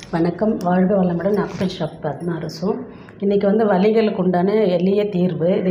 வணக்கம் வாழ்க வளமுடன் அக்குபன் ஷாப் பத்மா அரசும் இன்றைக்கி வந்து வலிகளுக்கு உண்டான எளிய தீர்வு இது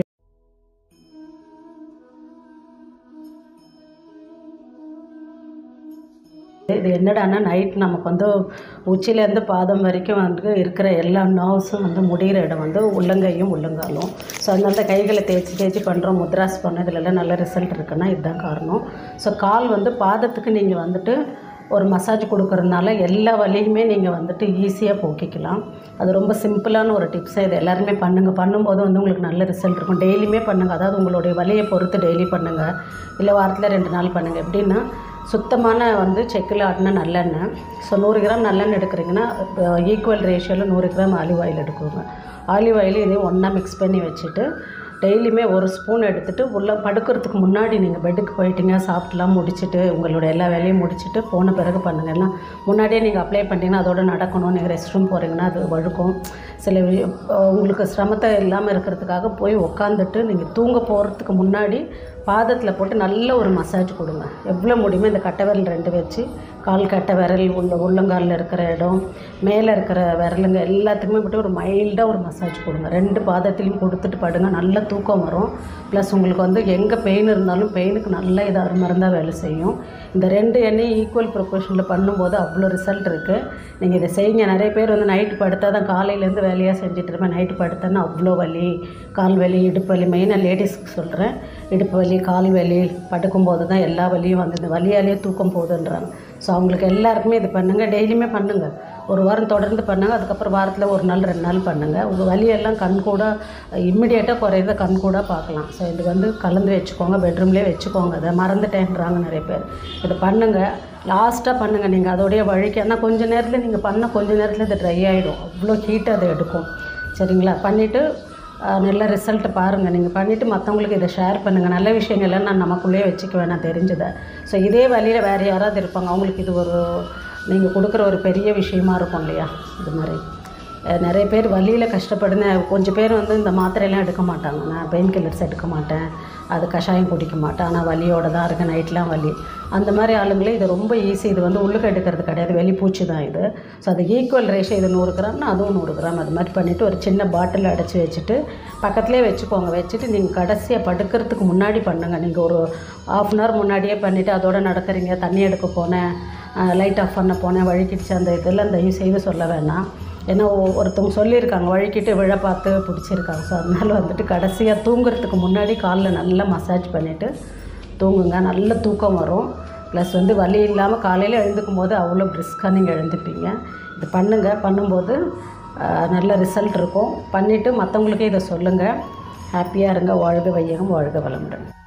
இது என்னடான்னா நைட் நமக்கு வந்து உச்சிலேருந்து பாதம் வரைக்கும் வந்து இருக்கிற எல்லா நர்வ்ஸும் வந்து முடிகிற இடம் வந்து உள்ளங்கையும் உள்ளங்காலும் ஸோ அதனால தான் கைகளை தேய்ச்சி தேய்ச்சி பண்ணுறோம் முத்ராஸ் பண்ணோம் இதிலெல்லாம் நல்ல ரிசல்ட் இருக்குன்னா இதுதான் காரணம் ஸோ கால் வந்து பாதத்துக்கு நீங்கள் வந்துட்டு ஒரு மசாஜ் கொடுக்கறதுனால எல்லா வலியுமே நீங்கள் வந்துட்டு ஈஸியாக போக்கிக்கலாம் அது ரொம்ப சிம்பிளான ஒரு டிப்ஸை இது எல்லாருமே பண்ணுங்கள் பண்ணும்போது வந்து உங்களுக்கு நல்ல ரிசல்ட் இருக்கும் டெய்லியுமே பண்ணுங்கள் அதாவது உங்களுடைய வலியை பொறுத்து டெய்லி பண்ணுங்கள் இல்லை வாரத்தில் ரெண்டு நாள் பண்ணுங்கள் எப்படின்னா சுத்தமான வந்து செக்கில் ஆட்டின நல்லெண்ணெய் ஸோ நூறு கிராம் நல்லெண்ணெய் எடுக்கிறீங்கன்னா ஈக்குவல் ரேஷியோவில் நூறு கிராம் ஆலிவ் ஆயில் எடுக்கோங்க ஆலிவ் ஆயில் இதையும் ஒன்றா மிக்ஸ் பண்ணி வச்சுட்டு டெய்லியுமே ஒரு ஸ்பூன் எடுத்துகிட்டு உள்ளே படுக்கிறதுக்கு முன்னாடி நீங்கள் பெட்டுக்கு போயிட்டீங்க சாப்பிட்டுலாம் முடிச்சுட்டு உங்களோட எல்லா வேலையும் முடிச்சுட்டு போன பிறகு பண்ணுங்க ஏன்னா முன்னாடியே நீங்கள் அப்ளை பண்ணிட்டீங்கன்னா அதோட நடக்கணும் நீங்கள் ரெஸ்ட் ரூம் போகிறீங்கன்னா அது வழுக்கும் சில வி- உங்களுக்கு சிரமத்தை இல்லாமல் இருக்கிறதுக்காக போய் உக்காந்துட்டு நீங்கள் தூங்க போகிறதுக்கு முன்னாடி பாதத்தில் போட்டு நல்ல ஒரு மசாஜ் கொடுங்க எவ்வளோ முடியுமோ இந்த கட்டை விரல் ரெண்டு வச்சு கால் கட்டை விரல் உள்ள உள்ளங்காலில் இருக்கிற இடம் மேலே இருக்கிற விரலுங்க எல்லாத்துக்குமே போட்டு ஒரு மைல்டாக ஒரு மசாஜ் கொடுங்க ரெண்டு பாதத்திலையும் கொடுத்துட்டு படுங்க நல்ல தூக்கம் வரும் ப்ளஸ் உங்களுக்கு வந்து எங்கே பெயின் இருந்தாலும் பெயினுக்கு நல்ல இதாக மருந்தாக வேலை செய்யும் இந்த ரெண்டு எண்ணெயும் ஈக்குவல் ப்ரொபோர்ஷனில் பண்ணும்போது அவ்வளோ ரிசல்ட் இருக்குது நீங்கள் இதை செய்யுங்க நிறைய பேர் வந்து நைட்டு படுத்தா தான் காலையிலேருந்து வேலையாக செஞ்சுட்டு இருப்பேன் நைட்டு படுத்தேன்னா அவ்வளோ வலி கால் வலி இடுப்பு வலி மெயினாக லேடிஸ்க்கு சொல்கிறேன் இடுப்பு வலி கால் வலி படுக்கும்போது தான் எல்லா வலியும் வந்து இந்த வலியாலேயே தூக்கம் போகுதுன்றாங்க ஸோ அவங்களுக்கு எல்லாருக்குமே இது பண்ணுங்கள் டெய்லியுமே பண்ணுங்கள் ஒரு வாரம் தொடர்ந்து பண்ணுங்கள் அதுக்கப்புறம் வாரத்தில் ஒரு நாள் ரெண்டு நாள் பண்ணுங்கள் உங்கள் வலியெல்லாம் கண் கூட இம்மிடியேட்டாக குறையிறத கண் கூட பார்க்கலாம் ஸோ இது வந்து கலந்து வச்சுக்கோங்க பெட்ரூம்லேயே வச்சுக்கோங்க அதை மறந்துட்டேன்றாங்க நிறைய பேர் இதை பண்ணுங்கள் லாஸ்ட்டாக பண்ணுங்கள் நீங்கள் அதோடைய வழிக்கு ஏன்னா கொஞ்ச நேரத்தில் நீங்கள் பண்ண கொஞ்ச நேரத்தில் இது ட்ரை ஆகிடும் அவ்வளோ ஹீட் அதை எடுக்கும் சரிங்களா பண்ணிவிட்டு நல்ல ரிசல்ட் பாருங்கள் நீங்கள் பண்ணிவிட்டு மற்றவங்களுக்கு இதை ஷேர் பண்ணுங்கள் நல்ல விஷயங்கள்லாம் நான் நமக்குள்ளேயே வச்சுக்குவேன் நான் தெரிஞ்சதை ஸோ இதே வழியில் வேறு யாராவது இருப்பாங்க அவங்களுக்கு இது ஒரு நீங்கள் கொடுக்குற ஒரு பெரிய விஷயமா இருக்கும் இல்லையா இது மாதிரி அஹ் நிறைய பேர் வலியில் கஷ்டப்படுன கொஞ்சம் பேர் வந்து இந்த மாத்திரையெல்லாம் எடுக்க மாட்டாங்க நான் பெயின் கில்லர்ஸ் எடுக்க மாட்டேன் அது கஷாயம் குடிக்க மாட்டேன் ஆனால் வலியோட தான் இருக்கேன் நைட்லாம் வலி அந்த மாதிரி ஆளுங்களே இது ரொம்ப ஈஸி இது வந்து உள்ளுக்கு எடுக்கிறது கிடையாது வெளிப்பூச்சி தான் இது ஸோ அது ஈக்குவல் ரேஷியோ இது நூறு கிராம்னா அதுவும் நூறு கிராம் அது மாதிரி பண்ணிவிட்டு ஒரு சின்ன பாட்டில் அடைச்சி வச்சுட்டு பக்கத்துலேயே வச்சுக்கோங்க வச்சுட்டு நீங்கள் கடைசியாக படுக்கிறதுக்கு முன்னாடி பண்ணுங்கள் நீங்கள் ஒரு ஆஃப் அன் ஹவர் முன்னாடியே பண்ணிவிட்டு அதோட நடக்கிறீங்க தண்ணி எடுக்க போனேன் லைட் ஆஃப் பண்ண போனேன் வழுக்கிடுச்சு அந்த இதெல்லாம் தயவு செய்து சொல்ல வேணாம் ஏன்னா ஒ- ஒருத்தவங்க சொல்லியிருக்காங்க வழுக்கிட்டு விழ பார்த்து பிடிச்சிருக்காங்க ஸோ அதனால வந்துட்டு கடைசியாக தூங்குறதுக்கு முன்னாடி காலில் நல்லா மசாஜ் பண்ணிவிட்டு தூங்குங்க நல்ல தூக்கம் வரும் ப்ளஸ் வந்து வலி இல்லாமல் காலையில் எழுந்துக்கும் போது அவ்வளோ பிரிஸ்காக நீங்கள் எழுந்துப்பீங்க இது பண்ணுங்கள் பண்ணும்போது ஆஹ், நல்ல ரிசல்ட் இருக்கும் பண்ணிவிட்டு மற்றவங்களுக்கே இதை சொல்லுங்கள் ஹாப்பியாக இருங்க வாழ்க வையகம் வாழ்க வளமுடன்